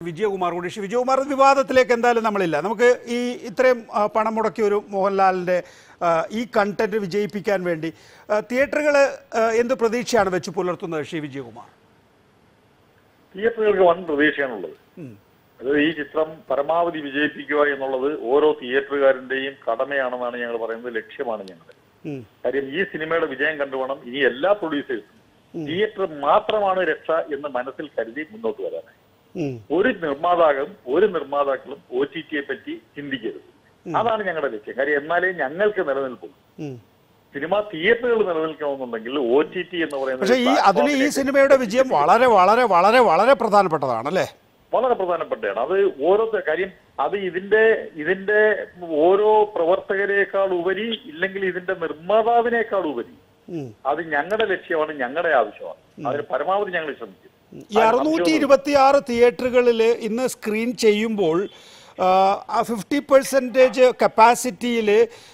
വിജയകുമാർ കൂടി ശ്രീ വിജയകുമാർ വിവാദത്തിലേക്ക് എന്തായാലും നമ്മളില്ല നമുക്ക് ഈ ഇത്രയും ആ, പണം മുടക്കിയ ഒരു മോഹൻലാലിൻ്റെ ആ, ഈ കണ്ടന്റ് വിജയിപ്പിക്കാൻ വേണ്ടി തിയേറ്ററുകൾ എന്ത് പ്രതീക്ഷയാണ് വെച്ച് പുലർത്തുന്നത് ശ്രീ വിജയകുമാർ തിയേറ്ററുകൾക്ക് വൻ പ്രതീക്ഷയാണുള്ളത് അതായത് ഈ ചിത്രം പരമാവധി വിജയിപ്പിക്കുക എന്നുള്ളത് ഓരോ തിയേറ്ററുകാരന്റെയും കടമയാണെന്നാണ് ഞങ്ങൾ പറയുന്നത് ലക്ഷ്യമാണ് ഞങ്ങൾ ഉം. കാര്യം ഈ സിനിമയുടെ വിജയം കണ്ടുവേണം ഇനി എല്ലാ പ്രൊഡ്യൂസേഴ്സും തിയേറ്റർ മാത്രമാണ് രക്ഷ എന്ന് മനസ്സിൽ കരുതി മുന്നോട്ട് വരാനായി ഉം. ഒരു നിർമ്മാതാക്കളും ഒരു നിർമ്മാതാക്കളും ഒ ടി ടിയെ പറ്റി ചിന്തിക്കരുത് അതാണ് ഞങ്ങളുടെ ലക്ഷ്യം കാര്യം എന്നാലേ ഞങ്ങൾക്ക് നിലനിൽപ്പുള്ളൂ ഉം. സിനിമ തിയേറ്ററുകൾ നിലനിൽക്കണമെന്നുണ്ടെങ്കിൽ ഒ ടി ടി എന്ന് പറയുന്നത് പക്ഷേ ഈ അതിന് ഈ പ്ലാറ്റ്ഫോമിലേക്ക് സിനിമയുടെ വിജയം വളരെ വളരെ വളരെ വളരെ പ്രധാനപ്പെട്ടതാണ് അല്ലേ വളരെ പ്രധാനപ്പെട്ടതാണ് അത് ഓരോ കാര്യം അത് ഇതിന്റെ ഇതിന്റെ ഓരോ പ്രവർത്തകരെക്കാൾ ഉപരി ഇല്ലെങ്കിൽ ഇതിന്റെ നിർമ്മാതാവിനേക്കാൾ ഉപരി ഉം. അത് ഞങ്ങളുടെ ലക്ഷ്യമാണ് ഞങ്ങളുടെ ആവശ്യമാണ് അതിന് പരമാവധി ഞങ്ങൾ ശ്രമിക്കും ഈ അറുന്നൂറ്റി ഇരുപത്തി ആറ് തിയേറ്ററുകളിൽ ഇന്ന് സ്ക്രീൻ ചെയ്യുമ്പോൾ ആ ഫിഫ്റ്റി പെർസെൻറ്റേജ് കപ്പാസിറ്റിയിൽ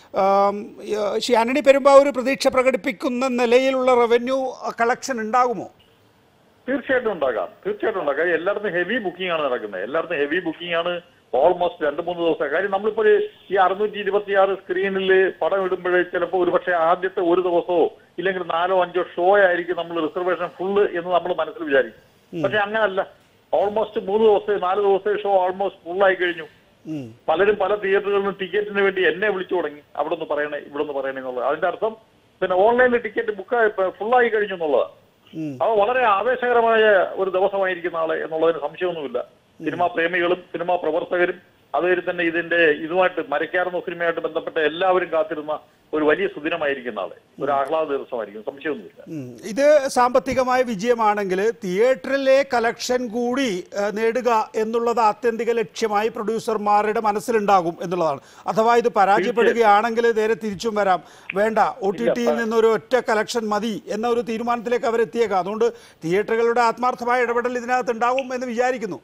ശ്രീ ആന്റണി പെരുമ്പാവൂർ പ്രതീക്ഷ പ്രകടിപ്പിക്കുന്ന നിലയിലുള്ള റവന്യൂ കളക്ഷൻ ഉണ്ടാകുമോ തീർച്ചയായിട്ടും ഉണ്ടാകാം തീർച്ചയായിട്ടും ഉണ്ടാകാം കാര്യം എല്ലായിടത്തും ഹെവി ബുക്കിംഗ് ആണ് നടക്കുന്നത് എല്ലായിടത്തും ഹെവി ബുക്കിംഗ് ആണ് ഓൾമോസ്റ്റ് രണ്ട് മൂന്ന് ദിവസം കാര്യം നമ്മളിപ്പോ ഒരു ഈ അറുന്നൂറ്റി ഇരുപത്തി ആറ് സ്ക്രീനിൽ പടം ഇടുമ്പോഴേ ചിലപ്പോൾ ഒരുപക്ഷെ ആദ്യത്തെ ഒരു ദിവസമോ ഇല്ലെങ്കിൽ നാലോ അഞ്ചോ ഷോ ആയിരിക്കും നമ്മൾ റിസർവേഷൻ ഫുള്ള് എന്ന് നമ്മൾ മനസ്സിൽ വിചാരിക്കും പക്ഷെ അങ്ങനല്ല ഓൾമോസ്റ്റ് മൂന്ന് ദിവസത്തെ നാല് ദിവസത്തെ ഷോ ഓൾമോസ്റ്റ് ഫുള്ളായി കഴിഞ്ഞു ഉം. പലരും പല തിയേറ്ററുകളിലും ടിക്കറ്റിന് വേണ്ടി എന്നെ വിളിച്ചു തുടങ്ങി അവിടെ നിന്ന് പറയണേ ഇവിടെ നിന്ന് പറയണേ എന്നുള്ളത് അതിന്റെ അർത്ഥം പിന്നെ ഓൺലൈനിൽ ടിക്കറ്റ് ബുക്ക് ഫുള്ളായി കഴിഞ്ഞു എന്നുള്ളതാണ് ഉം. അത് വളരെ ആവേശകരമായ ഒരു ദിവസമായിരിക്കും നാളെ എന്നുള്ളതിന് സംശയമൊന്നുമില്ല സിനിമാ പ്രേമികളും സിനിമാ പ്രവർത്തകരും അതുവരെ തന്നെ ഇതിന്റെ ഇതുമായിട്ട് മരക്കാർന്ന സിനിമയായിട്ട് ബന്ധപ്പെട്ട എല്ലാവരും കാത്തിരുന്ന ഒരു വലിയ സുദിനമായിരിക്കും നാളെ ഒരു ആഹ്ലാദ ദിവസമായിരിക്കും സംശയമൊന്നുമില്ല ഉം. ഇത് സാമ്പത്തികമായ വിജയമാണെങ്കിൽ തിയേറ്ററിലെ കലക്ഷൻ കൂടി ഏഹ്, നേടുക എന്നുള്ളത് ആത്യന്തിക ലക്ഷ്യമായി പ്രൊഡ്യൂസർമാരുടെ മനസ്സിലുണ്ടാകും എന്നുള്ളതാണ് അഥവാ ഇത് പരാജയപ്പെടുകയാണെങ്കിൽ നേരെ തിരിച്ചും വരാം വേണ്ട ഒ ടി ടിയിൽ നിന്നൊരു ഒറ്റ കലക്ഷൻ മതി എന്ന ഒരു തീരുമാനത്തിലേക്ക് അവരെത്തിയേക്കാം അതുകൊണ്ട് തിയേറ്ററുകളുടെ ആത്മാർത്ഥമായ ഇടപെടൽ ഇതിനകത്ത് ഉണ്ടാവും എന്ന് വിചാരിക്കുന്നു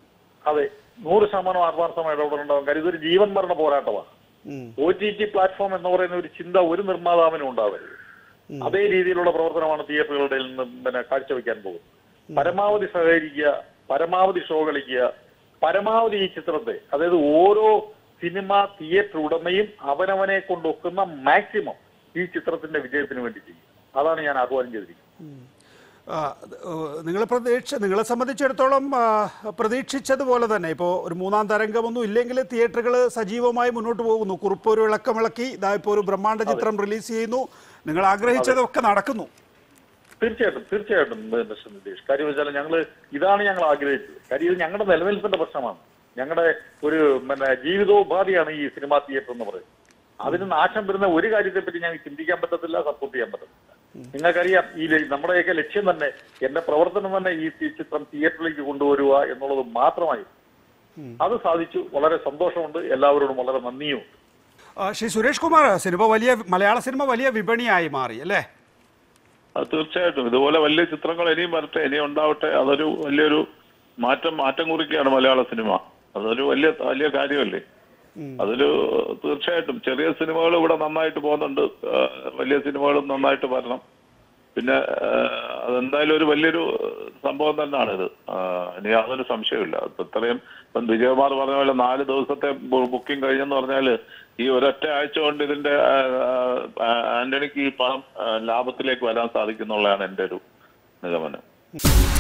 അതെ നൂറ് ശതമാനം ആത്മാർത്ഥമായ ഇടപെടലുണ്ടാവും കാര്യം ഇതൊരു ജീവൻ മരണ പോരാട്ടമാണ് ഉം. ഒ ടി ടി പ്ലാറ്റ്ഫോം എന്ന് പറയുന്ന ഒരു ചിന്ത ഒരു നിർമ്മാതാവിനും ഉണ്ടാവരുത് അതേ രീതിയിലുള്ള പ്രവർത്തനമാണ് തിയേറ്ററുകളുടെ നിന്ന് പിന്നെ കാഴ്ചവെക്കാൻ പോകുന്നത് പരമാവധി സഹകരിക്കുക പരമാവധി ഷോ കളിക്കുക പരമാവധി ഈ ചിത്രത്തെ അതായത് ഓരോ സിനിമ തിയേറ്റർ ഉടമയും അവനവനെ കൊണ്ടൊക്കുന്ന മാക്സിമം ഈ ചിത്രത്തിന്റെ വിജയത്തിന് വേണ്ടി ചെയ്യും അതാണ് ഞാൻ ആഹ്വാനം ചെയ്തിരിക്കുന്നത് ആ, നിങ്ങൾ പ്രതീക്ഷ നിങ്ങളെ സംബന്ധിച്ചിടത്തോളം ആ, പ്രതീക്ഷിച്ചതുപോലെ തന്നെ ഇപ്പോൾ ഒരു മൂന്നാം തരംഗമൊന്നും ഇല്ലെങ്കിൽ തിയേറ്ററുകൾ സജീവമായി മുന്നോട്ട് പോകുന്നു കുറിപ്പ് ഒരു ഇളക്കമിളക്കി ഇതാ ഇപ്പോൾ ഒരു ബ്രഹ്മാണ്ഡ ചിത്രം റിലീസ് ചെയ്യുന്നു നിങ്ങൾ ആഗ്രഹിച്ചതൊക്കെ നടക്കുന്നു തീർച്ചയായിട്ടും തീർച്ചയായിട്ടും മിസ്റ്റർ നിതീഷ് കാര്യം വെച്ചാൽ ഞങ്ങൾ ഇതാണ് ഞങ്ങൾ ആഗ്രഹിച്ചത് കാര്യം ഇത് ഞങ്ങളുടെ നിലനിൽപ്പിന്റെ പ്രശ്നമാണ് ഞങ്ങളുടെ ഒരു പിന്നെ ജീവിതോപാധിയാണ് ഈ സിനിമാ തിയേറ്റർ എന്ന് പറയുന്നത് അതിന് നാശം വരുന്ന ഒരു കാര്യത്തെപ്പറ്റി ഞങ്ങൾക്ക് ചിന്തിക്കാൻ പറ്റത്തില്ല സപ്പോർട്ട് ചെയ്യാൻ പറ്റത്തില്ല നിങ്ങൾക്കറിയാം ഈ ല- നമ്മുടെയൊക്കെ ലക്ഷ്യം തന്നെ എന്റെ പ്രവർത്തനം തന്നെ ഈ തി- ചിത്രം തിയേറ്ററിലേക്ക് കൊണ്ടുവരിക എന്നുള്ളത് മാത്രമായി അത് സാധിച്ചു വളരെ സന്തോഷമുണ്ട് എല്ലാവരോടും വളരെ നന്ദിയുമുണ്ട് ആ, ശ്രീ സുരേഷ് കുമാർ സിനിമ വലിയ മലയാള സിനിമ വലിയ വിപണിയായി മാറി അല്ലേ അത് തീർച്ചയായിട്ടും ഇതുപോലെ വലിയ ചിത്രങ്ങൾ ഇനിയും വരട്ടെ ഇനിയും ഉണ്ടാവട്ടെ അതൊരു വലിയൊരു മാറ്റം മാറ്റം കുറിക്കുകയാണ് മലയാള സിനിമ അതൊരു വലിയ വലിയ കാര്യമല്ലേ അതില് തീർച്ചയായിട്ടും ചെറിയ സിനിമകൾ ഇവിടെ നന്നായിട്ട് പോകുന്നുണ്ട് ആ, വലിയ സിനിമകളും നന്നായിട്ട് വരണം പിന്നെ ആ, അതെന്തായാലും ഒരു വലിയൊരു സംഭവം തന്നെയാണ് ഇത് ആ, ഇനി യാതൊരു സംശയമില്ല ഇപ്പൊ ഇത്രയും ഇപ്പം വിജയകുമാർ പറഞ്ഞ പോലെ നാല് ദിവസത്തെ ബുക്കിംഗ് കഴിഞ്ഞെന്ന് പറഞ്ഞാല് ഈ ഒരൊറ്റ ആഴ്ച കൊണ്ട് ഇതിന്റെ ആ, ആ, ആന്റണിക്ക് ഈ പണം ആ, ലാഭത്തിലേക്ക് വരാൻ സാധിക്കുന്നുള്ളതാണ് എന്റെ ഒരു നിഗമനം